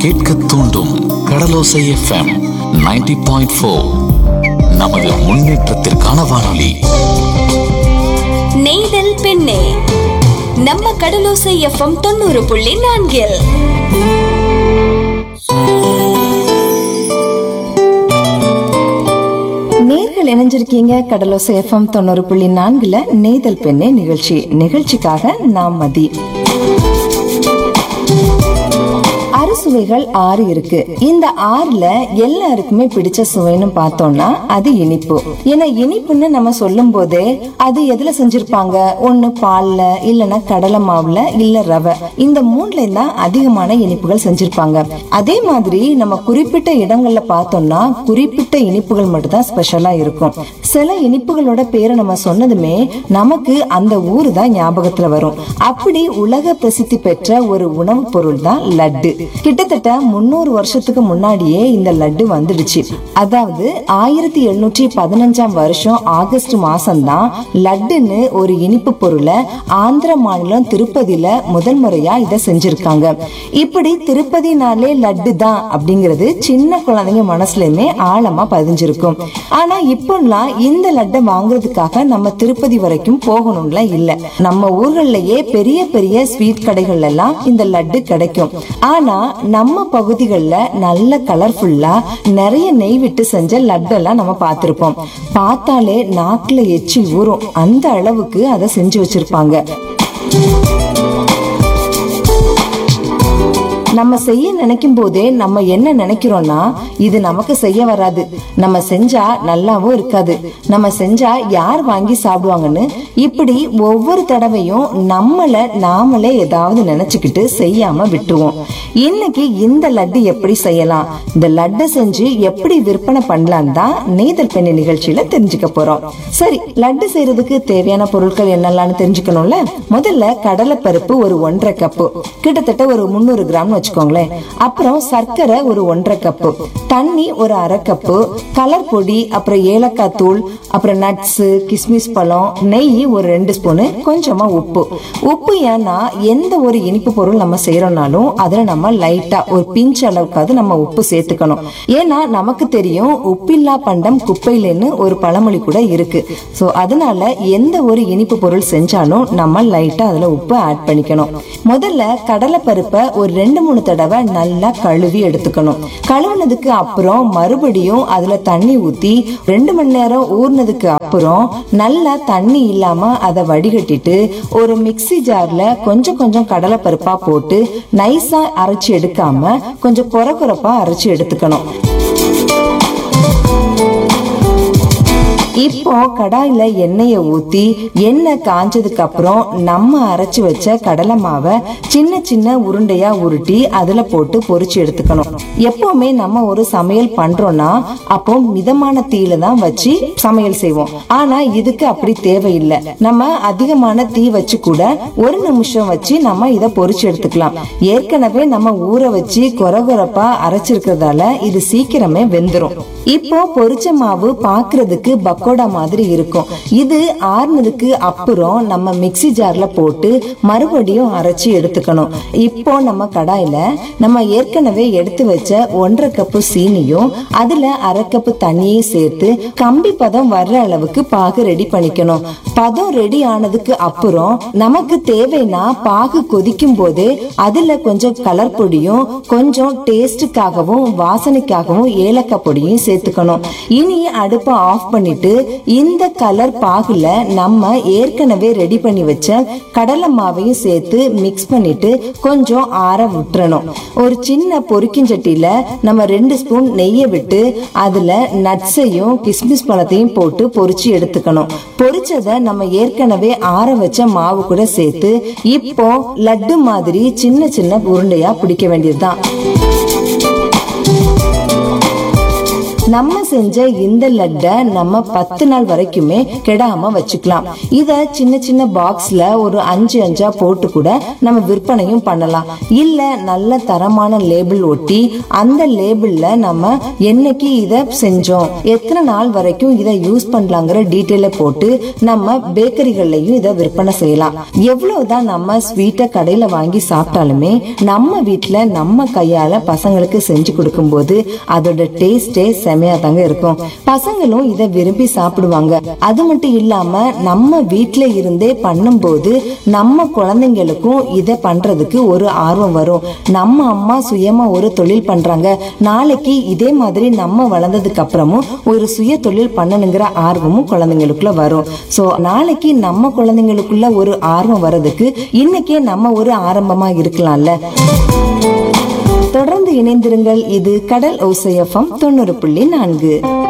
கேட்க தூண்டும் கடலோசை FM 90.4 point four நமது முன்னேற்றத்திற்கான வானொலி நெய்தல் பெண்ணே நம்ம கடலோசை எஃப்எம் தொண்ணூறு புள்ளி நான்கில் நேர்கள் இணைஞ்சிருக்கீங்க கடலோசை எஃப்எம் தொண்ணூறு புள்ளி நான்குல நெய்தல் பெண்ணே நிகழ்ச்சி நிகழ்ச்சிக்காக நாம் மதி அறுசுவைகள் ஆறு இருக்கு இந்த ஆறுல எல்லாருக்குமே பிடிச்ச சுவைன்னு பார்த்தோம்னா அது இனிப்பு ஏன்னா இனிப்புன்னு நம்ம சொல்லும் போதே அது எதுல செஞ்சிருப்பாங்க ஒண்ணு பால்ல இல்லனா கடலை மாவுல இல்ல ரவை இந்த மூணுல தான் அதிகமான இனிப்புகள் செஞ்சிருப்பாங்க அதே மாதிரி நம்ம குறிப்பிட்ட இடங்கள்ல பார்த்தோம்னா குறிப்பிட்ட இனிப்புகள் மட்டும் தான் ஸ்பெஷலா இருக்கும் சில இனிப்புகளோட பேரை நம்ம சொன்னதுமே நமக்கு அந்த ஊரு தான் ஞாபகத்துல வரும் அப்படி உலக பிரசித்தி பெற்ற ஒரு உணவுப் பொருள் தான் லட்டு கிட்டத்தட்ட முன்னூறு வருஷத்துக்கு முன்னாடியே இந்த லட்டு வந்துடுச்சு அதாவது ஆயிரத்தி எழுநூற்றி பதினஞ்சாம் வருஷம் ஆகஸ்ட் மாசம் தான் லட்டுன்னு ஒரு இனிப்பு பொருளை ஆந்திர மாநிலம் திருப்பதியில முதல் முறையா இதை செஞ்சிருக்காங்க இப்படி திருப்பதினாலே லட்டு தான் அப்படிங்கிறது சின்ன குழந்தைங்க மனசுலயுமே ஆழமா பதிஞ்சிருக்கும் ஆனா இப்போல்லாம் இந்த லட்டை வாங்குறதுக்காக நம்ம திருப்பதி வரைக்கும் போகணும்ல இல்ல நம்ம ஊர்கள்லயே பெரிய பெரிய ஸ்வீட் கடைகள்ல எல்லாம் இந்த லட்டு கிடைக்கும் ஆனா நம்ம பகுதிகளில் நல்ல கலர்ஃபுல்லா நிறைய நெய் விட்டு செஞ்ச லட்டெல்லாம் நம்ம பார்த்திருப்போம் பார்த்தாலே நாக்குல எச்சில் ஊறும் அந்த அளவுக்கு அதை செஞ்சு வச்சிருப்பாங்க நம்ம செய்ய நினைக்கும் போதே நம்ம என்ன நினைக்கிறோம்னா இது நமக்கு செய்ய வராது நம்ம செஞ்சா நல்லாவும் இருக்காது நம்ம செஞ்சா யார் வாங்கி சாப்பிடுவாங்கன்னு இப்படி ஒவ்வொரு தடவையும் நம்மள நாமளே ஏதாவது நினைச்சுக்கிட்டு செய்யாம விட்டுருவோம் இன்னைக்கு இந்த லட்டு எப்படி செய்யலாம் இந்த லட்டை செஞ்சு எப்படி விற்பனை பண்ணலாம் தான் நெய்தல் பெண்ணி நிகழ்ச்சியில தெரிஞ்சுக்க போறோம் சரி லட்டு செய்யறதுக்கு தேவையான பொருட்கள் என்னெல்லாம் தெரிஞ்சுக்கணும்ல முதல்ல கடலைப்பருப்பு ஒரு ஒன்றரை கப்பு கிட்டத்தட்ட ஒரு முந்நூறு கிராம் வச்சுக்கோங்களேன் அப்புறம் சர்க்கரை ஒரு ஒன்றரை கப்பு தண்ணி ஒரு அரை கப்பு கலர் பொடி அப்புறம் ஏலக்காய் தூள் அப்புறம் நட்ஸ் கிஸ்மிஸ் பழம் நெய் ஒரு ரெண்டு ஸ்பூனு கொஞ்சமா உப்பு உப்பு ஏன்னா எந்த ஒரு இனிப்பு பொருள் நம்ம செய்யறோம்னாலும் அதுல நம்ம லைட்டா ஒரு பிஞ்ச் அளவுக்காவது நம்ம உப்பு சேர்த்துக்கணும் ஏன்னா நமக்கு தெரியும் உப்பில்லா பண்டம் குப்பையிலன்னு ஒரு பழமொழி கூட இருக்கு சோ அதனால எந்த ஒரு இனிப்பு பொருள் செஞ்சாலும் நம்ம லைட்டா அதுல உப்பு ஆட் பண்ணிக்கணும் முதல்ல கடலை பருப்பை ஒரு ரெண்டு மூணு தடவை நல்லா கழுவி எடுத்துக்கணும் கழுவுனதுக்கு அப்புறம் மறுபடியும் அதுல தண்ணி ஊத்தி ரெண்டு மணி நேரம் ஊறினதுக்கு அப்புறம் நல்லா தண்ணி இல்லாம அதை வடிகட்டிட்டு ஒரு மிக்ஸி ஜார்ல கொஞ்சம் கொஞ்சம் கடலை பருப்பா போட்டு நைஸா அரைச்சு எடுக்காம கொஞ்சம் குறை குறைப்பா அரைச்சு எடுத்துக்கணும் இப்போ கடாயில எண்ணெயை ஊத்தி எண்ணெய் காஞ்சதுக்கு அப்புறம் நம்ம அரைச்சு வச்ச கடலை மாவை சின்ன சின்ன உருண்டையா உருட்டி அதுல போட்டு பொரிச்சு எடுத்துக்கணும் எப்பவுமே நம்ம ஒரு சமையல் பண்றோம்னா அப்போ மிதமான தீயில தான் வச்சு சமையல் செய்வோம் ஆனா இதுக்கு அப்படி தேவையில்லை நம்ம அதிகமான தீ வச்சு கூட ஒரு நிமிஷம் வச்சு நம்ம இதை பொரிச்சு எடுத்துக்கலாம் ஏற்கனவே நம்ம ஊற வச்சு கொரகொரப்பா அரைச்சிருக்கிறதால இது சீக்கிரமே வெந்துரும் இப்போ பொரிச்ச மாவு பாக்குறதுக்கு பக்கோடா மாதிரி இருக்கும் இது ஆறுனதுக்கு அப்புறம் நம்ம மிக்ஸி ஜார்ல போட்டு மறுபடியும் அரைச்சி எடுத்துக்கணும் இப்போ நம்ம கடாயில நம்ம ஏற்கனவே எடுத்து வச்ச ஒன்றரை கப்பு சீனியும் அதுல அரை கப்பு தண்ணியும் சேர்த்து கம்பி பதம் வர்ற அளவுக்கு பாகு ரெடி பண்ணிக்கணும் பதம் ரெடி ஆனதுக்கு அப்புறம் நமக்கு தேவைன்னா பாகு கொதிக்கும் போது அதுல கொஞ்சம் கலர் பொடியும் கொஞ்சம் டேஸ்டுக்காகவும் வாசனைக்காகவும் ஏலக்காய் பொடியும் சேர்த்துக்கணும் இனி அடுப்பை ஆஃப் பண்ணிட்டு இந்த கலர் பாகுல நம்ம ஏற்கனவே ரெடி பண்ணி வச்ச கடலை மாவையும் சேர்த்து மிக்ஸ் பண்ணிட்டு கொஞ்சம் ஆற விட்டுறணும் ஒரு சின்ன பொரிக்கிஞ்சட்டியில நம்ம ரெண்டு ஸ்பூன் நெய்யை விட்டு அதுல நட்ஸையும் கிஸ்மிஸ் பழத்தையும் போட்டு பொரிச்சு எடுத்துக்கணும் பொரிச்சதை நம்ம ஏற்கனவே ஆற வச்ச மாவு கூட சேர்த்து இப்போ லட்டு மாதிரி சின்ன சின்ன உருண்டையா பிடிக்க வேண்டியதுதான் நம்ம செஞ்ச இந்த லட்டை நம்ம பத்து நாள் வரைக்குமே கெடாம வச்சுக்கலாம் இத சின்ன சின்ன பாக்ஸ்ல ஒரு அஞ்சு அஞ்சா போட்டு கூட நம்ம விற்பனையும் பண்ணலாம் இல்ல நல்ல தரமான லேபிள் ஒட்டி அந்த லேபிள்ல நம்ம என்னைக்கு இத செஞ்சோம் எத்தனை நாள் வரைக்கும் இத யூஸ் பண்ணலாங்கிற டீட்டெயில போட்டு நம்ம பேக்கரிகள்லயும் இத விற்பனை செய்யலாம் எவ்வளவுதான் நம்ம ஸ்வீட்டை கடையில வாங்கி சாப்பிட்டாலுமே நம்ம வீட்ல நம்ம கையால பசங்களுக்கு செஞ்சு கொடுக்கும்போது அதோட டேஸ்டே செமையா தாங்க இருக்கும் பசங்களும் இத விரும்பி சாப்பிடுவாங்க அது மட்டும் இல்லாம நம்ம வீட்ல இருந்தே பண்ணும்போது நம்ம குழந்தைங்களுக்கும் இத பண்றதுக்கு ஒரு ஆர்வம் வரும் நம்ம அம்மா சுயமா ஒரு தொழில் பண்றாங்க நாளைக்கு இதே மாதிரி நம்ம வளர்ந்ததுக்கு அப்புறமும் ஒரு சுய தொழில் பண்ணணுங்கிற ஆர்வமும் குழந்தைங்களுக்குள்ள வரும் சோ நாளைக்கு நம்ம குழந்தைங்களுக்குள்ள ஒரு ஆர்வம் வர்றதுக்கு இன்னைக்கே நம்ம ஒரு ஆரம்பமா இருக்கலாம்ல தொடர்ந்து இணைந்திருங்கள் இது கடல் ஓசையஃபம் தொண்ணூறு புள்ளி நான்கு